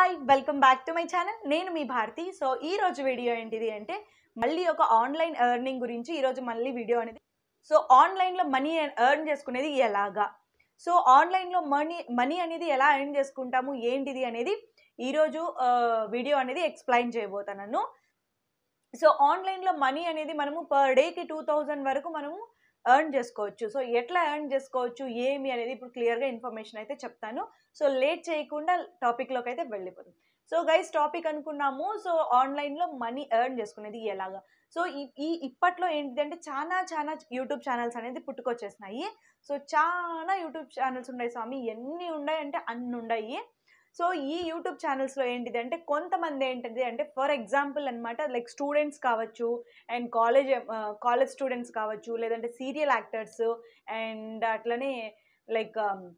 hi welcome back to my channel నేను మీ Bharati so ఈ రోజు వీడియో ఏంటిది అంటే మళ్ళీ ఒక ఆన్లైన్ ఎర్నింగ్ గురించి ఈ రోజు మళ్ళీ వీడియో అనేది సో ఆన్లైన్లో మనీ ఎర్న్ చేసుకునేది ఎలాగా సో ఆన్లైన్లో మనీ మనీ అనేది ఎలా ఎర్న్ చేసుకుంటాము ఏంటిది అనేది ఈరోజు వీడియో అనేది ఎక్స్ప్లెయిన్ చేయబోతున్నాను సో ఆన్లైన్లో మనీ అనేది మనము పర్ డేకి టూ థౌజండ్ వరకు మనము ఎర్న్ చేసుకోవచ్చు సో ఎట్లా ఎర్న్ చేసుకోవచ్చు ఏమి అనేది ఇప్పుడు క్లియర్గా ఇన్ఫర్మేషన్ అయితే చెప్తాను సో లేట్ చేయకుండా టాపిక్లోకి అయితే వెళ్ళిపోతుంది సో గైస్ టాపిక్ అనుకున్నాము సో ఆన్లైన్లో మనీ ఎర్న్ చేసుకునేది ఎలాగా సో ఈ ఈ ఇప్పట్లో ఏంటిదంటే చాలా చాలా యూట్యూబ్ ఛానల్స్ అనేది పుట్టుకొచ్చేసినాయి సో చాలా యూట్యూబ్ ఛానల్స్ ఉన్నాయి స్వామి ఎన్ని ఉన్నాయి అంటే అన్ని ఉన్నాయి సో ఈ యూట్యూబ్ ఛానల్స్లో ఏంటిది అంటే కొంతమంది ఏంటిది అంటే ఫర్ ఎగ్జాంపుల్ అనమాట లైక్ స్టూడెంట్స్ కావచ్చు అండ్ కాలేజ్ కాలేజ్ స్టూడెంట్స్ కావచ్చు లేదంటే సీరియల్ యాక్టర్స్ అండ్ అట్లనే లైక్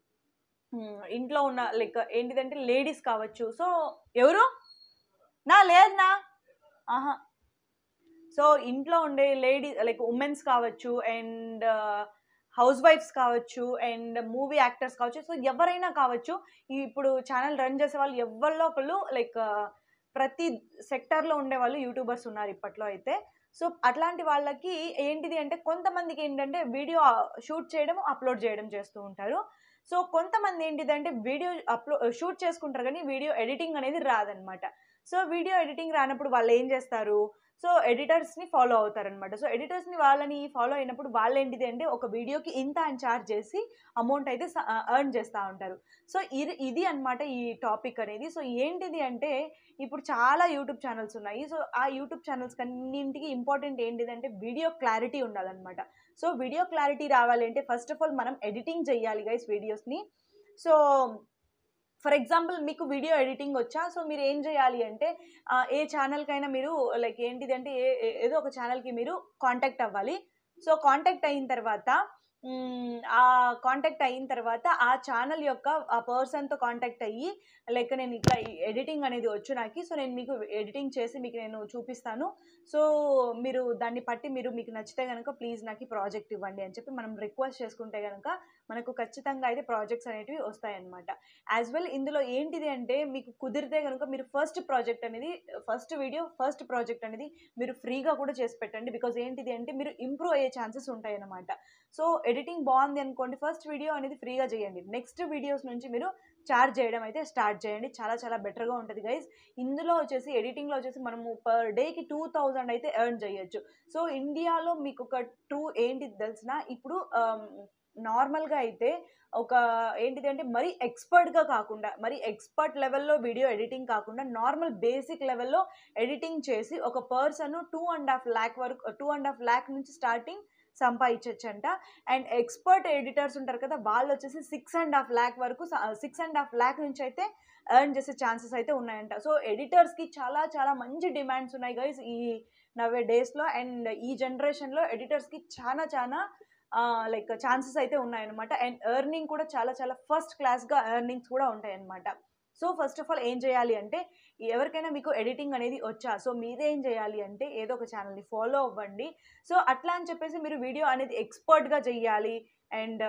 ఇంట్లో ఉన్న లైక్ ఏంటిదంటే లేడీస్ కావచ్చు సో ఎవరు నా లేదన్నా ఆహా సో ఇంట్లో ఉండే లేడీ లైక్ ఉమెన్స్ కావచ్చు అండ్ హౌస్ వైఫ్స్ కావచ్చు అండ్ మూవీ యాక్టర్స్ కావచ్చు సో ఎవరైనా కావచ్చు ఈ ఇప్పుడు ఛానల్ రన్ చేసే వాళ్ళు ఎవరిలో ఒకళ్ళు లైక్ ప్రతి సెక్టర్లో ఉండే వాళ్ళు యూట్యూబర్స్ ఉన్నారు ఇప్పట్లో అయితే సో అట్లాంటి వాళ్ళకి ఏంటిది అంటే కొంతమందికి ఏంటంటే వీడియో షూట్ చేయడం అప్లోడ్ చేయడం చేస్తూ ఉంటారు సో కొంతమంది ఏంటిదంటే వీడియో అప్లో షూట్ చేసుకుంటారు కానీ వీడియో ఎడిటింగ్ అనేది రాదనమాట సో వీడియో ఎడిటింగ్ రానప్పుడు వాళ్ళు ఏం చేస్తారు సో ఎడిటర్స్ని ఫాలో అవుతారనమాట సో ఎడిటర్స్ని వాళ్ళని ఫాలో అయినప్పుడు వాళ్ళు ఏంటిది అంటే ఒక వీడియోకి ఇంత అని చార్జ్ చేసి అమౌంట్ అయితే ఎర్న్ చేస్తూ ఉంటారు సో ఇది ఇది అనమాట ఈ టాపిక్ అనేది సో ఏంటిది అంటే ఇప్పుడు చాలా యూట్యూబ్ ఛానల్స్ ఉన్నాయి సో ఆ యూట్యూబ్ ఛానల్స్ అన్నింటికి ఇంపార్టెంట్ ఏంటిది అంటే వీడియో క్లారిటీ ఉండాలన్నమాట సో వీడియో క్లారిటీ రావాలి అంటే ఫస్ట్ ఆఫ్ ఆల్ మనం ఎడిటింగ్ చేయాలి గైస్ వీడియోస్ని సో ఫర్ ఎగ్జాంపుల్ మీకు వీడియో ఎడిటింగ్ వచ్చా సో మీరు ఏం చేయాలి అంటే ఏ ఛానల్కైనా మీరు లైక్ ఏంటిది అంటే ఏ ఏదో ఒక ఛానల్కి మీరు కాంటాక్ట్ అవ్వాలి సో కాంటాక్ట్ అయిన తర్వాత ఆ కాంటాక్ట్ అయిన తర్వాత ఆ ఛానల్ యొక్క ఆ పర్సన్తో కాంటాక్ట్ అయ్యి లైక్ నేను ఇట్లా ఎడిటింగ్ అనేది వచ్చు నాకు సో నేను మీకు ఎడిటింగ్ చేసి మీకు నేను చూపిస్తాను సో మీరు దాన్ని పట్టి మీరు మీకు నచ్చితే కనుక ప్లీజ్ నాకు ప్రాజెక్ట్ ఇవ్వండి అని చెప్పి మనం రిక్వెస్ట్ చేసుకుంటే కనుక మనకు ఖచ్చితంగా అయితే ప్రాజెక్ట్స్ అనేటివి వస్తాయన్నమాట యాజ్ వెల్ ఇందులో ఏంటిది అంటే మీకు కుదిరితే కనుక మీరు ఫస్ట్ ప్రాజెక్ట్ అనేది ఫస్ట్ వీడియో ఫస్ట్ ప్రాజెక్ట్ అనేది మీరు ఫ్రీగా కూడా చేసి పెట్టండి బికాజ్ ఏంటిది అంటే మీరు ఇంప్రూవ్ అయ్యే ఛాన్సెస్ ఉంటాయి అన్నమాట సో ఎడిటింగ్ బాగుంది అనుకోండి ఫస్ట్ వీడియో అనేది ఫ్రీగా చేయండి నెక్స్ట్ వీడియోస్ నుంచి మీరు చార్జ్ చేయడం అయితే స్టార్ట్ చేయండి చాలా చాలా బెటర్గా ఉంటుంది గైస్ ఇందులో వచ్చేసి ఎడిటింగ్లో వచ్చేసి మనము పర్ డేకి టూ థౌజండ్ అయితే ఎర్న్ చేయొచ్చు సో ఇండియాలో మీకు ఒక టూ ఏంటి తెలిసిన ఇప్పుడు నార్మల్గా అయితే ఒక ఏంటిది అంటే మరీ ఎక్స్పర్ట్గా కాకుండా మరి ఎక్స్పర్ట్ లెవెల్లో వీడియో ఎడిటింగ్ కాకుండా నార్మల్ బేసిక్ లెవెల్లో ఎడిటింగ్ చేసి ఒక person two and half lakh వరకు టూ అండ్ హాఫ్ ల్యాక్ నుంచి స్టార్టింగ్ సంపాదించచ్చంట అండ్ ఎక్స్పర్ట్ ఎడిటర్స్ ఉంటారు కదా వాళ్ళు వచ్చేసి సిక్స్ అండ్ హాఫ్ ల్యాక్ వరకు సిక్స్ అండ్ హాఫ్ ల్యాక్ నుంచి అయితే ఎర్న్ చేసే ఛాన్సెస్ అయితే ఉన్నాయంట సో ఎడిటర్స్కి చాలా చాలా మంచి డిమాండ్స్ ఉన్నాయి గైస్ ఈ నవే డేస్లో అండ్ ఈ జనరేషన్లో ఎడిటర్స్కి చాలా చాలా లైక్ ఛాన్సెస్ అయితే ఉన్నాయన్నమాట అండ్ ఎర్నింగ్ కూడా చాలా చాలా ఫస్ట్ క్లాస్గా ఎర్నింగ్స్ కూడా ఉంటాయన్నమాట సో ఫస్ట్ ఆఫ్ ఆల్ ఏం చేయాలి అంటే ఎవరికైనా మీకు ఎడిటింగ్ అనేది వచ్చా సో మీరేం చేయాలి అంటే ఏదో ఒక ఛానల్ని ఫాలో అవ్వండి సో అట్లా అని చెప్పేసి మీరు వీడియో అనేది ఎక్స్పర్ట్గా చేయాలి అండ్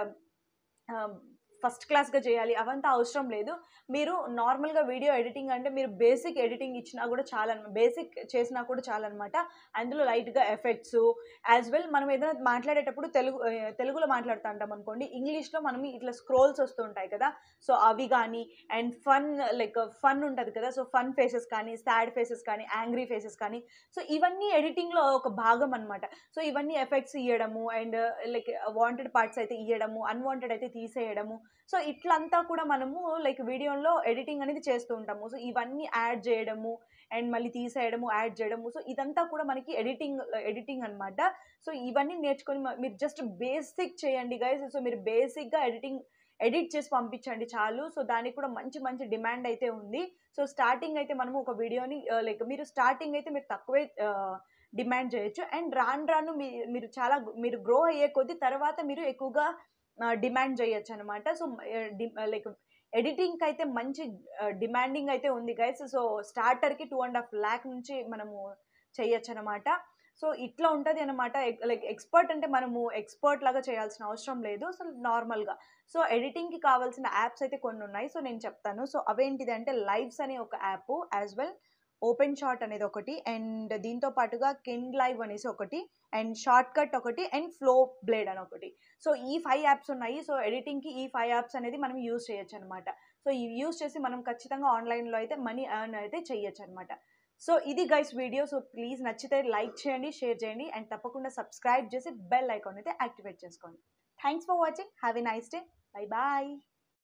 ఫస్ట్ క్లాస్గా చేయాలి అవంతా అవసరం లేదు మీరు నార్మల్గా వీడియో ఎడిటింగ్ అంటే మీరు బేసిక్ ఎడిటింగ్ ఇచ్చినా కూడా చాలా బేసిక్ చేసినా కూడా చాలన్నమాట అందులో లైట్గా ఎఫెక్ట్స్ యాజ్ వెల్ మనం ఏదైనా మాట్లాడేటప్పుడు తెలుగు తెలుగులో మాట్లాడుతూ ఉంటాం అనుకోండి ఇంగ్లీష్లో మనం ఇట్లా స్క్రోల్స్ వస్తుంటాయి కదా సో అవి కానీ అండ్ ఫన్ లైక్ ఫన్ ఉంటుంది కదా సో ఫన్ ఫేసెస్ కానీ సాడ్ ఫేసెస్ కానీ యాంగ్రీ ఫేసెస్ కానీ సో ఇవన్నీ ఎడిటింగ్లో ఒక భాగం అనమాట సో ఇవన్నీ ఎఫెక్ట్స్ ఇవ్వడము అండ్ లైక్ వాంటెడ్ పార్ట్స్ అయితే ఇవ్వడము అన్వాంటెడ్ అయితే తీసేయడము సో ఇట్లంతా కూడా మనము లైక్ వీడియోలో ఎడిటింగ్ అనేది చేస్తూ ఉంటాము సో ఇవన్నీ యాడ్ చేయడము అండ్ మళ్ళీ తీసేయడము యాడ్ చేయడము సో ఇదంతా కూడా మనకి ఎడిటింగ్ ఎడిటింగ్ అనమాట సో ఇవన్నీ నేర్చుకొని మీరు జస్ట్ బేసిక్ చేయండి గైస్ సో మీరు బేసిక్గా ఎడిటింగ్ ఎడిట్ చేసి పంపించండి చాలు సో దానికి కూడా మంచి మంచి డిమాండ్ అయితే ఉంది సో స్టార్టింగ్ అయితే మనము ఒక వీడియోని లైక్ మీరు స్టార్టింగ్ అయితే మీరు తక్కువే డిమాండ్ చేయొచ్చు అండ్ రాను రాను మీ మీరు చాలా మీరు గ్రో అయ్యే కొద్దీ తర్వాత మీరు ఎక్కువగా డిమాండ్ చేయొచ్చు అనమాట సో లైక్ ఎడిటింగ్కి అయితే మంచి డిమాండింగ్ అయితే ఉంది గైస్ సో స్టార్టర్కి టూ అండ్ హాఫ్ ల్యాక్ నుంచి మనము చేయొచ్చు అనమాట సో ఇట్లా ఉంటుంది అనమాట లైక్ ఎక్స్పర్ట్ అంటే మనము ఎక్స్పర్ట్ లాగా చేయాల్సిన అవసరం లేదు అసలు నార్మల్గా సో ఎడిటింగ్కి కావాల్సిన యాప్స్ అయితే కొన్ని ఉన్నాయి సో నేను చెప్తాను సో అవేంటిది అంటే లైవ్స్ అనే ఒక app as well OpenShot అనేది ఒకటి అండ్ దీంతో పాటుగా కెన్ లైవ్ అనేసి ఒకటి అండ్ షార్ట్ కట్ ఒకటి అండ్ ఫ్లో బ్లేడ్ అని ఒకటి సో ఈ ఫైవ్ యాప్స్ ఉన్నాయి సో ఎడిటింగ్కి ఈ ఫైవ్ యాప్స్ అనేది మనం యూస్ చేయొచ్చు అనమాట సో ఇవి యూస్ చేసి మనం ఖచ్చితంగా ఆన్లైన్లో అయితే మనీ ఎర్న్ అయితే చేయొచ్చు అనమాట సో ఇది గైస్ వీడియో సో ప్లీజ్ నచ్చితే లైక్ చేయండి షేర్ చేయండి అండ్ తప్పకుండా సబ్స్క్రైబ్ చేసి బెల్ ఐకాన్ అయితే యాక్టివేట్ చేసుకోండి thanks for watching have a nice day bye bye